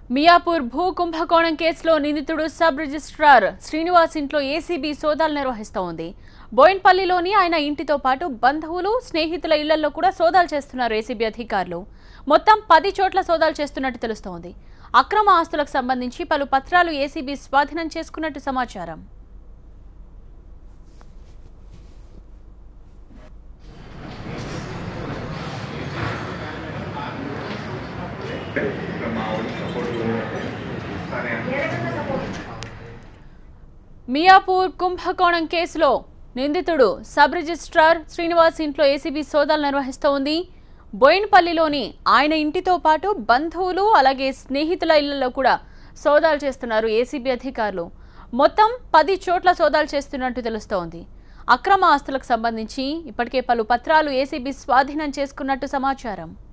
మియాపూర్ భూ కుంభకోణం కేసులో నిందితుడు సబ్ రిజిస్ట్రార్ శ్రీనివాస్ ఇంట్లో ఏసీబీ సోదాలు నిర్వహిస్తోంది బోయిన్పల్లిలోని ఆయన ఇంటితో పాటు బంధువులు స్నేహితుల ఇళ్లలో కూడా సోదాలు చేస్తున్నారు ఏసీబీ అధికారులు మొత్తం పది చోట్ల సోదాలు చేస్తున్నట్టు తెలుస్తోంది అక్రమ ఆస్తులకు సంబంధించి పలు పత్రాలు ఏసీబీ స్వాధీనం చేసుకున్నట్టు సమాచారం మా వాళ్ళు సపోర్ట్ సరే మియాపూర్ కుంభకోణం కేసులో నిందితుడు సబ్ రిజిస్ట్రార్ శ్రీనివాస్ ఇంట్లో ఏసీబీ సోదాలు నిర్వహిస్తోంది బోయిన్పల్లిలోని ఆయన ఇంటితో పాటు బంధువులు అలాగే స్నేహితుల ఇళ్లలో కూడా సోదాలు చేస్తున్నారు ఏసీబీ అధికారులు మొత్తం పది చోట్ల సోదాలు చేస్తున్నట్టు తెలుస్తోంది అక్రమ ఆస్తులకు సంబంధించి ఇప్పటికే పలు పత్రాలు ఏసీబీ స్వాధీనం చేసుకున్నట్టు సమాచారం